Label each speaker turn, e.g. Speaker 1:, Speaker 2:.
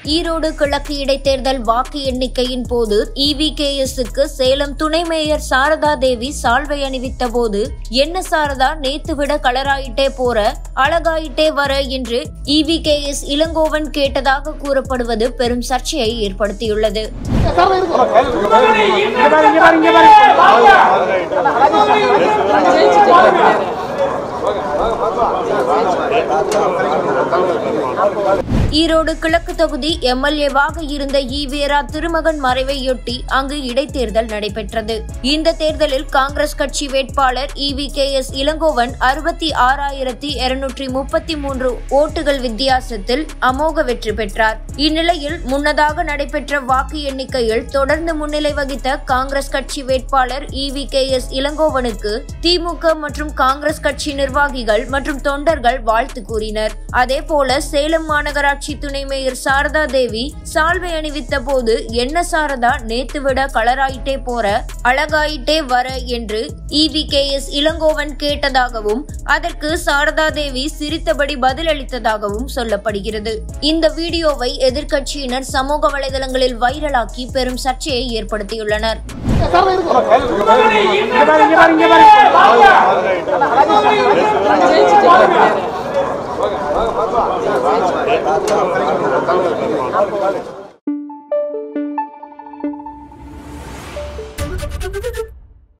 Speaker 1: ஈரோடு கிழக்கு இடைத்தேர்தல் வாக்கு எண்ணிக்கையின் போது இவிகேஎஸ்க்கு சேலம் துணை மேயர் சாரதா தேவி சால்வை அணிவித்த போது என்ன சாரதா நேத்து விட கலராயிட்டே போற அழகாயிட்டே வர என்று இவிகேஎஸ் இளங்கோவன் கேட்டதாக கூறப்படுவது பெரும் சர்ச்சையை ஏற்படுத்தியுள்ளது ஈரோடு கிழக்கு தொகுதி எம்எல்ஏவாக இருந்த ஈவேரா திருமகன் மறைவையொட்டி அங்கு இடைத்தேர்தல் நடைபெற்றது இந்த தேர்தலில் காங்கிரஸ் கட்சி வேட்பாளர் இவி கே எஸ் இளங்கோவன் அறுபத்தி ஆறாயிரத்தி இருநூற்றி முப்பத்தி மூன்று ஓட்டுகள் வித்தியாசத்தில் அமோக வெற்றி பெற்றார் இந்நிலையில் முன்னதாக நடைபெற்ற வாக்கு எண்ணிக்கையில் தொடர்ந்து முன்னிலை வகித்த காங்கிரஸ் கட்சி வேட்பாளர் இவி கே எஸ் இளங்கோவனுக்கு திமுக மற்றும் காங்கிரஸ் கட்சி நிர்வாகிகள் மற்றும் தொண்டர்கள் வாழ்த்து கூறினர் அதேபோல சேலம் மாநகராட்சி துணை மேயர் சாரதா தேவி சால்வை அணிவித்த போது என்ன சாரதா நேத்து விட கலராயிட்டே போற அழகாயிட்டே வர என்று இவி கே எஸ் இளங்கோவன் கேட்டதாகவும் அதற்கு சாரதா தேவி சிரித்தபடி பதிலளித்ததாகவும் சொல்லப்படுகிறது இந்த வீடியோவை எதிர்க்கட்சியினர் சமூக வலைதளங்களில் வைரலாக்கி பெரும் சர்ச்சையை ஏற்படுத்தியுள்ளனர்
Speaker 2: ஜெயிச்சுட்டு